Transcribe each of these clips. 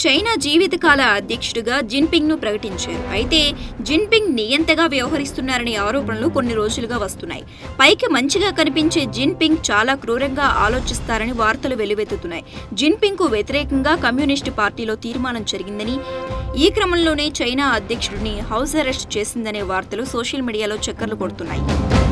China జీవితకాల అధ్యక్షుడిగా Jinping ను ప్రకటించారు అయితే జిన్పింగ్ నియంతగా వ్యవహరిస్తున్నారనే ఆరోపణలు కొన్ని రోజులుగా వస్తున్నాయి పైకి మంచిగా కనిపించే జిన్పింగ్ చాలా క్రూరంగా ఆలోచిస్తారని వార్తలు వెలువెత్తుతున్నాయి జిన్పింగ్ కు వ్యతిరేకంగా కమ్యూనిస్టు పార్టీలో తీర్మానం జరిగిందని ఈ క్రమంలోనే చైనా అధ్యక్షుడిని హౌస్ అరెస్ట్ చేసిందనే వార్తలు సోషల్ మీడియాలో చక్కర్లు కొడుతున్నాయి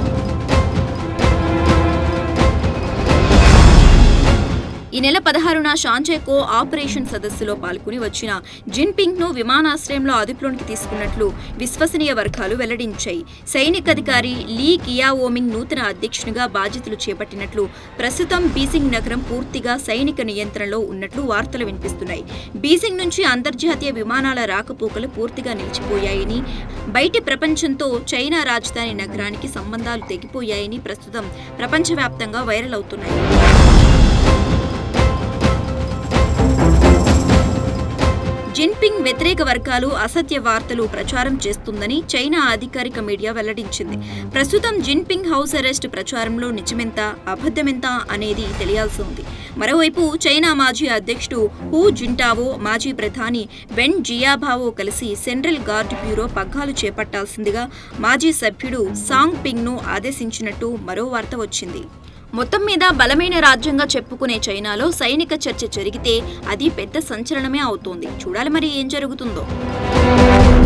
ఈ నెల పదహారున షాంజైకో ఆపరేషన్ సదస్సులో పాల్గొని వచ్చిన జిన్పింగ్ ను విమానాశ్రయంలో అదుపులోనికి తీసుకున్నట్లు విశ్వసనీయ వర్గాలు వెల్లడించాయి సైనికాధికారి లీ కియావోమింగ్ నూతన అధ్యక్షునిగా బాధ్యతలు చేపట్టినట్లు ప్రస్తుతం బీజింగ్ నగరం పూర్తిగా సైనిక నియంత్రణలో ఉన్నట్లు వార్తలు వినిపిస్తున్నాయి బీజింగ్ నుంచి అంతర్జాతీయ విమానాల రాకపోకలు పూర్తిగా నిలిచిపోయాయని బయటి ప్రపంచంతో చైనా రాజధాని నగరానికి సంబంధాలు తెగిపోయాయని ప్రస్తుతం ప్రపంచవ్యాప్తంగా వైరల్ అవుతున్నాయి జిన్పింగ్ వ్యతిరేక వర్గాలు అసత్య వార్తలు ప్రచారం చేస్తుందని చైనా అధికారిక మీడియా వెల్లడించింది ప్రస్తుతం జిన్పింగ్ హౌస్ అరెస్ట్ ప్రచారంలో నిజమెంత అబద్ధమెంత అనేది తెలియాల్సి ఉంది మరోవైపు చైనా మాజీ అధ్యక్షుడు హూ జింటావో మాజీ ప్రధాని వెన్ జియాబావో కలిసి సెంట్రల్ గార్డ్ బ్యూరో పగ్గాలు చేపట్టాల్సిందిగా మాజీ సభ్యుడు సాంగ్ పింగ్ ను ఆదేశించినట్టు మరో వార్త వచ్చింది మొత్తం మీద బలమైన రాజ్యంగా చెప్పుకునే చైనాలో సైనిక చర్చ జరిగితే అది పెద్ద సంచలనమే అవుతోంది చూడాలి మరి ఏం జరుగుతుందో